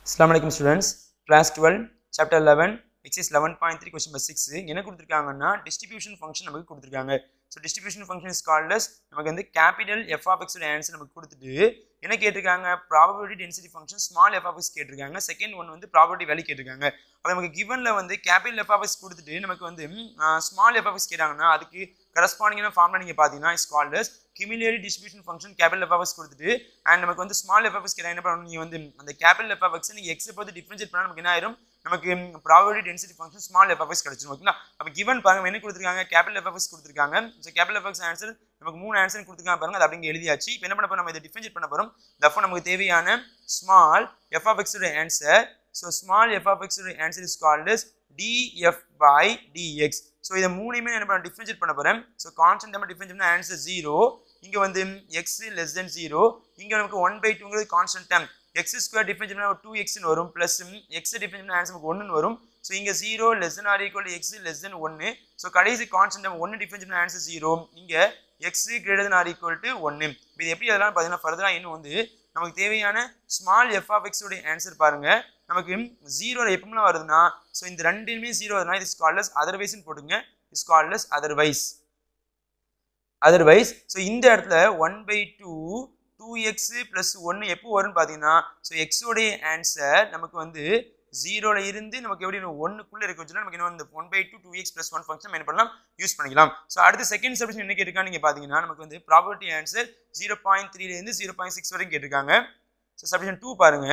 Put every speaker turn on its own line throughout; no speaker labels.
அஸ்லாம் வலைக்கம் students class twelve chapter eleven exercise eleven point three question number six என்ன கொடுத்துருக்காங்கன்னா டிஸ்ட்ரிபியூஷன் ஃபங்க்ஷன் நமக்கு கொடுத்துருக்காங்க so distribution function is called as நமக்கு வந்து கேபிட்டல் எஃப் ஆஃப் எக்ஸோட ஆன்சர் நமக்கு கொடுத்துட்டு என்ன கேட்டிருக்காங்க probability density function small F of X கேட்டிருக்காங்க செகண்ட் ஒன் வந்து ப்ராபபிலிட்டி வேல்யூ கேட்டிருக்காங்க அப்போ நமக்கு கிவன்ல வந்து கேபிட்டல் எஃப் ஆஃப் எக்ஸ் கொடுத்துட்டு நமக்கு வந்து ஸ்மால் எஃப் ஆஃப் எக்ஸ் கேட்டாங்கன்னா அதுக்கு கரஸ்பாண்டிங்கான ஃபார்ம்ல நீங்கள் பார்த்தீங்கன்னா is called as cumulative distribution function capital F of X கொடுத்துட்டு அண்ட் நமக்கு வந்து ஸ்மால் எஃப் ஆஃப் எக்ஸ் கேட்டால் என்ன பண்ணணும் நீங்கள் வந்து அந்த கேபிட்டல் எஃப் ஆஃப் எக்ஸ் நீங்கள் எக்ஸை பொறுத்து டிஃபரன்ஷியேட் பண்ணால் நமக்கு என்ன ஆயிரும் நமக்கு probability density function small F of X கிடைச்சிரும் ஓகேங்களா அப்போ கிவன் பாருங்க என்ன கொடுத்துருக்காங்க கேபிட்டல் எஃப் ஆஃப் எக்ஸ் கொடுத்துருக்காங்க so capital F X answer நமக்கு மூணு ஆன்சர் கொடுத்துருக்காங்க பாருங்க அது அப்படிங்க எழுதியாச்சு இப்போ என்ன பண்ண போறோம் நம்ம இதை டிஃபரன்ஷியேட் பண்ண போறோம் தஃபோ நமக்கு தேவையான ஸ்மால் எஃப் ஆஃப் எக்ஸோட answer so small F of எக்ஸோட answer is called is dF by dx so இதை மூணையுமே என்ன பண்ண டிஃபரன்ஷியேட் பண்ண போறேன் ஸோ கான்ஸ்டன்ட் நம்ம டிஃபரன்ஷியேட் பண்ண ஆன்சர் ஜீரோ இங்கே வந்து எக்ஸ் லெஸ் தென் ஜீரோ இங்கே நமக்கு ஒன் பை டூங்கிறது constant time X square differentiate பண்ண டூ எக்ஸ்னு வரும் ப்ளஸ் எக்ஸ் டிஃபரன்ஷியேட் பண்ண ஆன்சர் நமக்கு ஒன்றுன்னு வரும் ஸோ இங்கே zero less than or equal X less than ஒன்று ஸோ கடைசி கான்ஸ்டன்ட் நம்ம ஒன்று டிஃபரன்ஷியேட் பண்ண ஆன்சர் ஜீரோ இங்கே X greater than or equal to ஒன்று இது எப்படி அதெல்லாம் பார்த்தீங்கன்னா ஃபர்தராக இன்னும் வந்து நமக்கு தேவையான ஸ்மால் எஃப் ஆஃப் எக்ஸோட ஆன்சர் பாருங்க நமக்கு ஜீரோ எப்பவுமே வருதுன்னா ஸோ இந்த ரெண்டுமே ஜீரோ வருதுன்னா இது கால்லஸ் அதர்வைஸ்னு போட்டுங்க is called as otherwise otherwise so இந்த இடத்துல one by two two X plus ஒன்று எப்போ வரும்னு பார்த்தீங்கன்னா ஸோ எக்ஸோடைய ஆன்சர் நமக்கு வந்து ஜீரோல இருந்து நமக்கு எப்படி ஒன்றுக்குள்ளே இருக்க வச்சுன்னா நமக்கு என்ன இந்த one by two two X plus one function என்ன பண்ணலாம் யூஸ் பண்ணிக்கலாம் ஸோ அடுத்து செகண்ட் சப்ஷன் என்ன கேட்டிருக்காங்க நீங்கள் பார்த்தீங்கன்னா நமக்கு வந்து ப்ராபர்ட்டி ஆன்சர் ஜீரோ பாயிண்ட் த்ரீலேருந்து ஜீரோ பாயிண்ட் சிக்ஸ் வரைக்கும் கேட்டிருக்காங்க ஸோ சப்ஷன் டூ பாருங்க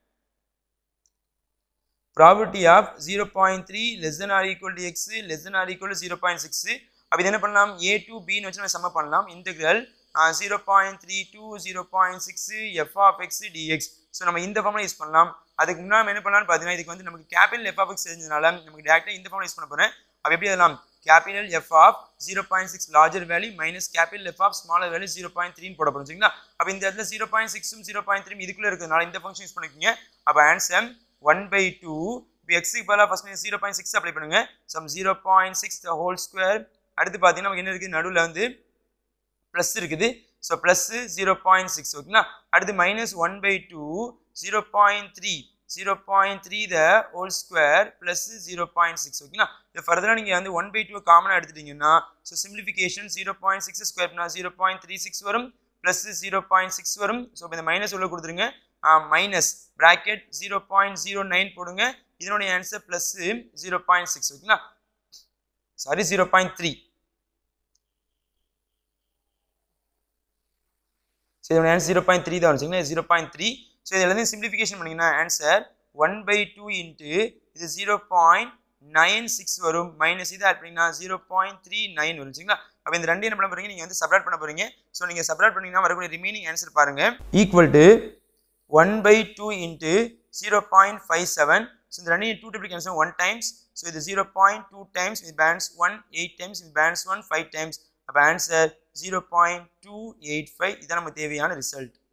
property of zero point three less than or equal to X less than or equal to zero point six அப்போ இது என்ன பண்ணலாம் ஏ டூ பின்னு வச்சு நம்ம சம்ம பண்ணலாம் integral zero point three two zero point six F of X dx so நம்ம இந்த ஃபார்மில் யூஸ் பண்ணலாம் அதுக்கு முன்னாடி என்ன பண்ணலாம்னு பார்த்தீங்கன்னா இதுக்கு வந்து நமக்கு கேபிட்டல் எஃப் ஆஃப் எக்ஸ் தெரிஞ்சதுனால நமக்கு டேரெக்டாக இந்த ஃபார்மில் யூஸ் பண்ண போகிறேன் அப்போ எப்படி அதெல்லாம் capital F of zero point six larger value minus capital F of smaller value zero point த்ரீன்னு போட போகிறோம் சரிங்களா அப்போ இந்த இடத்துல ஜீரோ பாயிண்ட் சிக்ஸும் ஜீரோ பாயிண்ட் த்ரீ இதுக்குள்ளே இருக்கிறதுனால இந்த ஃபங்க்ஷன் யூஸ் பண்ணிக்கோங்க அப்போ ஆன்சர் ஒன் பை டூ இப்போ எக்ஸுக்கு பதிலாக first zero point six apply பண்ணுங்க sum zero point six whole square அடுத்து பார்த்தீங்கன்னா நமக்கு என்ன இருக்குது நடுவில் வந்து ப்ளஸ் இருக்குது so plus zero point six ஓகேங்களா அடுத்து minus one by two zero point three zero point three the whole square plus zero point six ஓகேங்களா இது ஃபர்தராக நீங்கள் வந்து ஒன் பை டூ காமனாக எடுத்துட்டீங்கன்னா so simplification zero point six square பண்ணால் ஜீரோ பாயிண்ட் த்ரீ சிக்ஸ் வரும் ப்ளஸ் ஜீரோ பாயிண்ட் சிக்ஸ் வரும் ஸோ இப்போ இந்த மைனஸ் உள்ள கொடுத்துருங்க minus bracket zero point zero nine போடுங்க இதனுடைய answer plus zero point six ஓகேங்களா sorry zero point three so இதோட ஆன்சர் ஜீரோ பாயிண்ட் த்ரீ தான் வந்துச்சுங்களா ஜீரோ பாயிண்ட் த்ரீ ஸோ இதில் இருந்து சிம்பிளிஃபிகேஷன் பண்ணிங்கன்னா answer one by two into இது ஜீரோ பாயிண்ட் நைன் சிக்ஸ் வரும் மைனஸ் இது ஆட் பண்ணிங்கன்னா ஜீரோ பாயிண்ட் த்ரீ நைன் வரும் சரிங்களா அப்போ இந்த ரெண்டு என்ன பண்ண போறீங்க நீங்கள் வந்து சப்ராட் பண்ண போறீங்க ஸோ நீங்கள் சப்ராட் பண்ணிங்கன்னா வரக்கூடிய ரிமைனிங் ஆன்சர் பாருங்க equal to one by two into zero point five seven so இந்த ரெண்டு two table cancel one times so இது ஜீரோ பாயிண்ட் டூ டைம்ஸ் இது பேலன்ஸ் ஒன் எயிட் டைம்ஸ் இது பேலன்ஸ் ஒன் ஃபைவ் டைம்ஸ் அப்போ answer zero point two eight five இதான் நமக்கு தேவையான result